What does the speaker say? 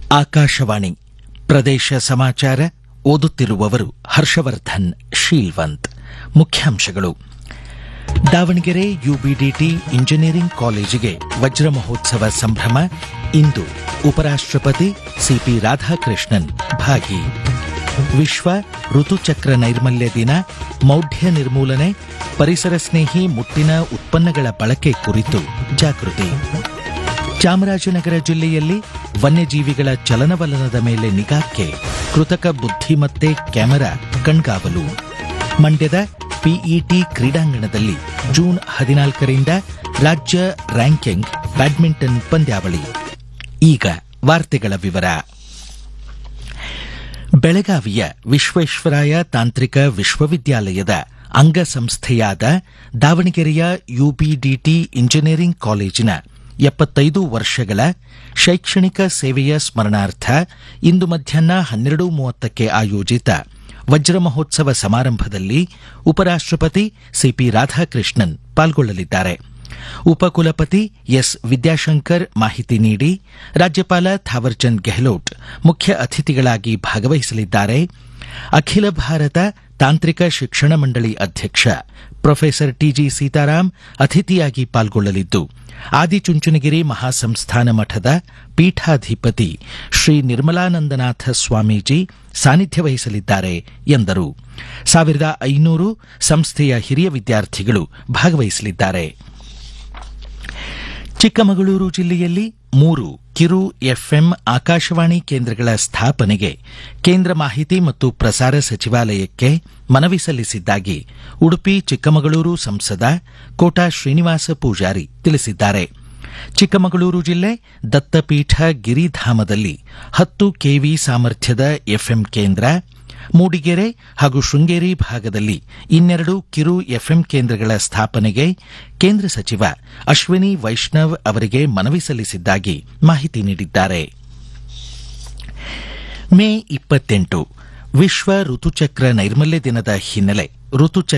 ಆಕಾಶವಾಣಿ ಪ್ರದೇಶ ಸಮಾಚಾರ ಓದುತ್ತಿರುವವರು ಹರ್ಷವರ್ಧನ್ ಶೀಲ್ವಂತ್ ಮುಖ್ಯಾಂಶಗಳು ದಾವಣಗೆರೆ ಯುಬಿಡಿಟಿ ಇಂಜಿನಿಯರಿಂಗ್ ಕಾಲೇಜಿಗೆ ವಜ್ರ ಮಹೋತ್ಸವ ಸಂಭ್ರಮ ಇಂದು ಉಪರಾಷ್ಟ್ರಪತಿ ಸಿಪಿ ರಾಧಾಕೃಷ್ಣನ್ ಭಾಗಿ ವಿಶ್ವ ಋತುಚಕ್ರ ನೈರ್ಮಲ್ಯ ದಿನ ಮೌಢ್ಯ ನಿರ್ಮೂಲನೆ ಪರಿಸರ ಸ್ನೇಹಿ ಮುಟ್ಟಿನ ಉತ್ಪನ್ನಗಳ ಬಳಕೆ ಕುರಿತು ಜಾಗೃತಿ ಚಾಮರಾಜನಗರ ಜಿಲ್ಲೆಯಲ್ಲಿ ವನ್ಯಜೀವಿಗಳ ಚಲನವಲನದ ಮೇಲೆ ನಿಗಾಕ್ಕೆ ಕೃತಕ ಬುದ್ಧಿಮತ್ತೆ ಕ್ಯಾಮೆರಾ ಕಣ್ಗಾವಲು ಮಂಡ್ಯದ ಪಿಇಟಿ ಕ್ರೀಡಾಂಗಣದಲ್ಲಿ ಜೂನ್ ಹದಿನಾಲ್ಕರಿಂದ ರಾಜ್ಯ ರ್ಯಾಂಕಿಂಗ್ ಬ್ಯಾಡ್ಮಿಂಟನ್ ಪಂದ್ಯಾವಳಿ ಈಗ ವಾರ್ತೆಗಳ ವಿವರ ಬೆಳಗಾವಿಯ ವಿಶ್ವೇಶ್ವರಾಯ ತಾಂತ್ರಿಕ ವಿಶ್ವವಿದ್ಯಾಲಯದ ಅಂಗಸಂಸ್ಥೆಯಾದ ದಾವಣಗೆರೆಯ ಯುಬಿಡಿಟಿ ಇಂಜಿನಿಯರಿಂಗ್ ಕಾಲೇಜಿನ ಎಪ್ಪತ್ತೈದು ವರ್ಷಗಳ ಶೈಕ್ಷಣಿಕ ಸೇವೆಯ ಸ್ಮರಣಾರ್ಥ ಇಂದು ಮಧ್ಯಾಹ್ನ ಹನ್ನೆರಡು ಮೂವತ್ತಕ್ಕೆ ಆಯೋಜಿತ ವಜ್ರ ಮಹೋತ್ಸವ ಸಮಾರಂಭದಲ್ಲಿ ಉಪರಾಷ್ಟ್ರಪತಿ ಸಿಪಿ ರಾಧಾಕೃಷ್ಣನ್ ಪಾಲ್ಗೊಳ್ಳಲಿದ್ದಾರೆ ಉಪಕುಲಪತಿ ಎಸ್ ವಿದ್ಯಾಶಂಕರ್ ಮಾಹಿತಿ ನೀಡಿ ರಾಜ್ಯಪಾಲ ಥಾವರ್ಚಂದ್ ಗೆಹ್ಲೋಟ್ ಮುಖ್ಯ ಅತಿಥಿಗಳಾಗಿ ಭಾಗವಹಿಸಲಿದ್ದಾರೆ ಅಖಿಲ ಭಾರತ ತಾಂತ್ರಿಕ ಶಿಕ್ಷಣ ಮಂಡಳಿ ಅಧ್ಯಕ್ಷ ಪ್ರೊಫೆಸರ್ ಟಿಜಿ ಸೀತಾರಾಮ್ ಅತಿಥಿಯಾಗಿ ಪಾಲ್ಗೊಳ್ಳಲಿದ್ದು ಆದಿಚುಂಚನಗಿರಿ ಮಹಾಸಂಸ್ಥಾನ ಮಠದ ಪೀಠಾಧಿಪತಿ ಶ್ರೀ ನಿರ್ಮಲಾನಂದನಾಥ ಸ್ವಾಮೀಜಿ ಸಾನ್ನಿಧ್ಯ ವಹಿಸಲಿದ್ದಾರೆ ಎಂದರು ಸಾವಿರದ ಐನೂರು ಸಂಸ್ಥೆಯ ಹಿರಿಯ ವಿದ್ಯಾರ್ಥಿಗಳು ಭಾಗವಹಿಸಲಿದ್ದಾರೆ ಚಿಕ್ಕಮಗಳೂರು ಜಿಲ್ಲೆಯಲ್ಲಿ ಮೂರು ಕಿರು ಎಫ್ಎಂ ಆಕಾಶವಾಣಿ ಕೇಂದ್ರಗಳ ಸ್ಥಾಪನೆಗೆ ಕೇಂದ್ರ ಮಾಹಿತಿ ಮತ್ತು ಪ್ರಸಾರ ಸಚಿವಾಲಯಕ್ಕೆ ಮನವಿ ಸಲ್ಲಿಸಿದ್ದಾಗಿ ಉಡುಪಿ ಚಿಕ್ಕಮಗಳೂರು ಸಂಸದ ಕೋಟಾ ಶ್ರೀನಿವಾಸ ಪೂಜಾರಿ ತಿಳಿಸಿದ್ದಾರೆ ಚಿಕ್ಕಮಗಳೂರು ಜಿಲ್ಲೆ ದತ್ತಪೀಠ ಗಿರಿಧಾಮದಲ್ಲಿ ಹತ್ತು ಕೆವಿ ಸಾಮರ್ಥ್ಯದ ಎಫ್ಎಂ ಕೇಂದ್ರ ಮೂಡಿಗೆರೆ ಹಾಗೂ ಶೃಂಗೇರಿ ಭಾಗದಲ್ಲಿ ಇನ್ನೆರಡು ಕಿರು ಎಫ್ಎಂ ಕೇಂದ್ರಗಳ ಸ್ಥಾಪನೆಗೆ ಕೇಂದ್ರ ಸಚಿವ ಅಶ್ವಿನಿ ವೈಷ್ಣವ್ ಅವರಿಗೆ ಮನವಿ ಸಲ್ಲಿಸಿದ್ದಾಗಿ ಮಾಹಿತಿ ನೀಡಿದ್ದಾರೆ ಮೇ ಇಪ್ಪತ್ತೆಂಟು ವಿಶ್ವ ಋತುಚಕ್ರ ನೈರ್ಮಲ್ಯ ದಿನದ ಹಿನ್ನೆಲೆ ಋತುಚಕ್ರ